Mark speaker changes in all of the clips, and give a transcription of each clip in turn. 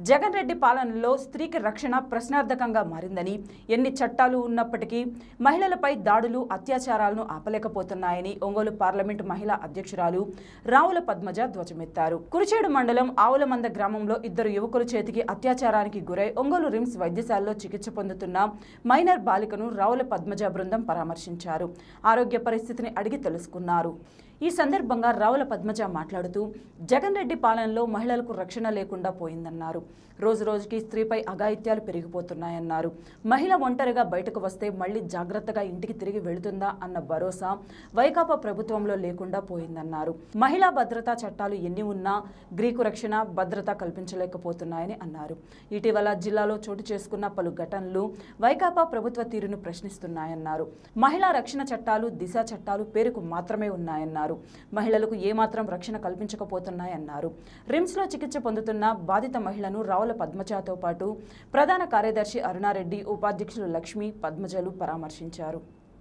Speaker 1: జగన్ రెడ్డి పాలనలో స్త్రీకి రక్షణ ప్రశ్నార్థకంగా మారిందని ఎన్ని చట్టాలు ఉన్నప్పటికీ మహిళలపై దాడులు అత్యాచారాలను ఆపలేకపోతున్నాయని ఒంగోలు పార్లమెంటు మహిళా అధ్యక్షురాలు రావుల పద్మజ ధ్వజమెత్తారు కురిచేడు మండలం ఆవులమంద గ్రామంలో ఇద్దరు యువకుల చేతికి అత్యాచారానికి గురై ఒంగోలు రిమ్స్ వైద్యశాలలో చికిత్స పొందుతున్న మైనర్ బాలికను రావుల పద్మజ బృందం పరామర్శించారు ఆరోగ్య పరిస్థితిని అడిగి తెలుసుకున్నారు ఈ సందర్భంగా రావుల పద్మజ మాట్లాడుతూ జగన్ రెడ్డి పాలనలో మహిళలకు రక్షణ లేకుండా పోయిందన్నారు రోజు రోజుకి స్త్రీపై అఘాయిత్యాలు పెరిగిపోతున్నాయన్నారు మహిళ ఒంటరిగా బయటకు వస్తే మళ్ళీ జాగ్రత్తగా ఇంటికి తిరిగి వెళుతుందా అన్న భరోసా వైకాపా ప్రభుత్వంలో లేకుండా పోయిందన్నారు మహిళా భద్రతా చట్టాలు ఎన్ని ఉన్నా గ్రీకు రక్షణ భద్రత కల్పించలేకపోతున్నాయని అన్నారు ఇటీవల జిల్లాలో చోటు చేసుకున్న పలు ఘటనలు వైకాపా ప్రభుత్వ తీరును ప్రశ్నిస్తున్నాయన్నారు మహిళా రక్షణ చట్టాలు దిశ చట్టాలు పేరుకు మాత్రమే ఉన్నాయన్నారు మహిళలకు ఏమాత్రం రక్షణ కల్పించకపోతున్నాయన్నారు రిమ్స్లో చికిత్స పొందుతున్న బాధిత మహిళను రావుల పద్మజతో పాటు ప్రధాన కార్యదర్శి అరుణారెడ్డి ఉపాధ్యక్షులు లక్ష్మి పద్మజలు పరామర్శించారు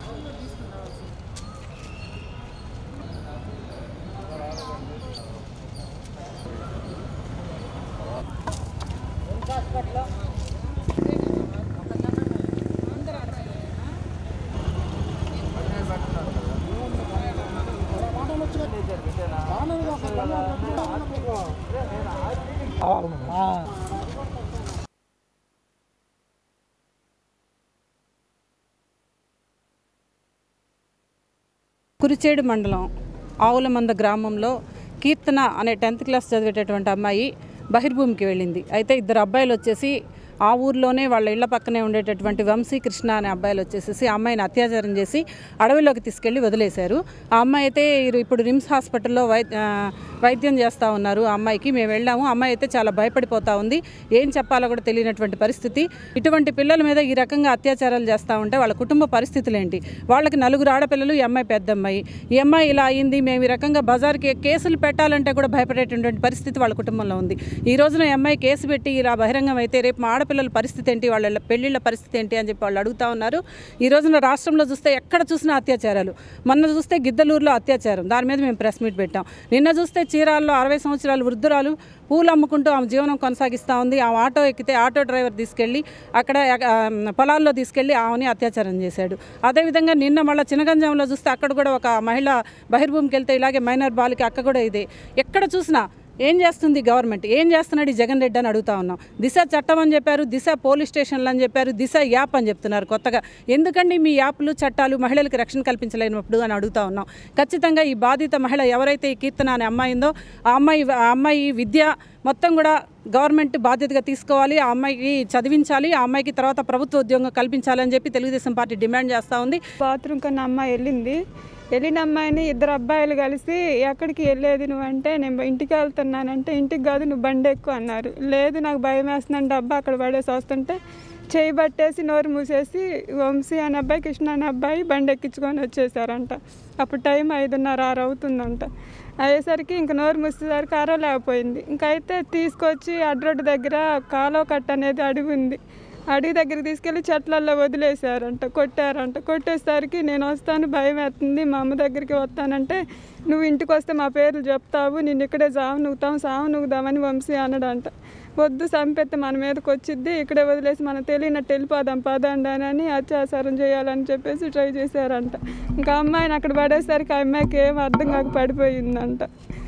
Speaker 2: కురిచేడు మండలం ఆవులమంద గ్రామంలో కీర్తన అనే టెన్త్ క్లాస్ చదివేటటువంటి అమ్మాయి బహిర్భూమికి వెళ్ళింది అయితే ఇద్దరు అబ్బాయిలు వచ్చేసి ఆ ఊర్లోనే వాళ్ళ ఇళ్ల పక్కనే ఉండేటటువంటి వంశీ కృష్ణ అనే అబ్బాయిలు వచ్చేసి ఆ అమ్మాయిని అత్యాచారం చేసి అడవిలోకి తీసుకెళ్లి వదిలేశారు ఆ అమ్మాయి అయితే ఇరు- ఇప్పుడు రిమ్స్ హాస్పిటల్లో వై ఆ, వైద్యం చేస్తూ ఉన్నారు ఆ అమ్మాయికి మేము వెళ్ళాము ఆ అమ్మాయి అయితే చాలా భయపడిపోతా ఉంది ఏం చెప్పాలో కూడా తెలియనటువంటి పరిస్థితి ఇటువంటి పిల్లల మీద ఈ రకంగా అత్యాచారాలు చేస్తూ ఉంటే వాళ్ళ కుటుంబ పరిస్థితులు ఏంటి వాళ్ళకి నలుగురు ఆడపిల్లలు ఈ అమ్మాయి పెద్ద అమ్మాయి ఈ అమ్మాయి ఇలా అయింది మేము ఈ రకంగా బజార్కి కేసులు పెట్టాలంటే కూడా భయపడేటటువంటి పరిస్థితి వాళ్ళ కుటుంబంలో ఉంది ఈ రోజున ఈ అమ్మాయి కేసు పెట్టి ఇలా బహిరంగం అయితే రేపు మా ఆడపిల్లల పరిస్థితి ఏంటి వాళ్ళ పెళ్ళిళ్ళ పరిస్థితి ఏంటి అని చెప్పి వాళ్ళు అడుగుతా ఉన్నారు ఈ రోజున రాష్ట్రంలో చూస్తే ఎక్కడ చూసినా అత్యాచారాలు మొన్న చూస్తే గిద్దలూరులో అత్యాచారం దాని మీద మేము ప్రెస్ మీట్ పెట్టాం నిన్న చూస్తే చీరాల్లో అరవై సంవత్సరాల వృద్ధురాలు పూలు అమ్ముకుంటూ ఆమె జీవనం కొనసాగిస్తూ ఉంది ఆమె ఆటో ఎక్కితే ఆటో డ్రైవర్ తీసుకెళ్ళి అక్కడ ఆ, పొలాల్లో తీసుకెళ్ళి ఆమెని అత్యాచారం చేశాడు అదేవిధంగా నిన్న మళ్ళీ చినగంజంలో చూస్తే అక్కడ కూడా ఒక మహిళ బహిర్భూమికి వెళ్తే ఇలాగే మైనర్ బాలిక అక్క కూడా ఇదే ఎక్కడ చూసినా ఏం చేస్తుంది గవర్నమెంట్ ఏం చేస్తున్నాడు ఈ జగన్ రెడ్డి అని అడుగుతా ఉన్నాం దిశ చట్టం అని చెప్పారు దిశ పోలీస్ స్టేషన్లు అని చెప్పారు దిశ యాప్ అని చెప్తున్నారు కొత్తగా ఎందుకండి మీ యాప్లు చట్టాలు మహిళలకు రక్షణ కల్పించలేనప్పుడు అని అడుగుతా ఉన్నాం ఖచ్చితంగా ఈ బాధిత మహిళ ఎవరైతే ఈ కీర్తన అనే అమ్మాయి ఉందో ఆ అమ్మాయి ఆ అమ్మాయి విద్య మొత్తం కూడా గవర్నమెంట్ బాధ్యతగా తీసుకోవాలి ఆ అమ్మాయికి చదివించాలి ఆ అమ్మాయికి తర్వాత ప్రభుత్వ ఉద్యోగం కల్పించాలని చెప్పి తెలుగుదేశం పార్టీ డిమాండ్ చేస్తూ ఉంది
Speaker 3: బాత్రూమ్ కన్నా అమ్మాయి వెళ్ళింది వెళ్ళిన అమ్మాయిని ఇద్దరు అబ్బాయిలు కలిసి ఎక్కడికి వెళ్ళేది నువ్వు అంటే నేను ఇంటికి వెళ్తున్నానంటే ఇంటికి కాదు నువ్వు బండి ఎక్కువ అన్నారు లేదు నాకు భయం వేస్తుందని డబ్బా అక్కడ పడేసి వస్తుంటే చేయి పట్టేసి నోరు మూసేసి వంశీ అనే అబ్బాయి కృష్ణ అనే అబ్బాయి బండి ఎక్కించుకొని వచ్చేసారంట అప్పుడు టైం ఐదున్నర ఆరు అవుతుందంట అయ్యేసరికి ఇంక నోరు మూసేసరికి అరవలేకపోయింది ఇంక అయితే తీసుకొచ్చి అడ్రోడ్డు దగ్గర కాలువ కట్ట అనేది అడిగి ఉంది అడవి దగ్గరికి తీసుకెళ్ళి చెట్లల్లో వదిలేశారంట కొట్టారంట కొట్టేసరికి నేను వస్తాను భయం వేస్తుంది మా అమ్మ దగ్గరికి వస్తానంటే నువ్వు ఇంటికి వస్తే మా పేర్లు చెప్తావు నేను ఇక్కడే సావు నువ్వుతావు సావు నువ్వుదామని వంశీ అనడంట వద్దు చంపెత్తే మన మీదకి వచ్చిద్ది ఇక్కడే వదిలేసి మనం తెలియనట్టు వెళ్ళిపోదాం పదండి అని అత్యాచారం చేయాలని చెప్పేసి ట్రై చేశారంట ఇంకా అమ్మాయిని అక్కడ పడేసరికి ఆ అమ్మాయికి ఏం అర్థం కాక పడిపోయిందంట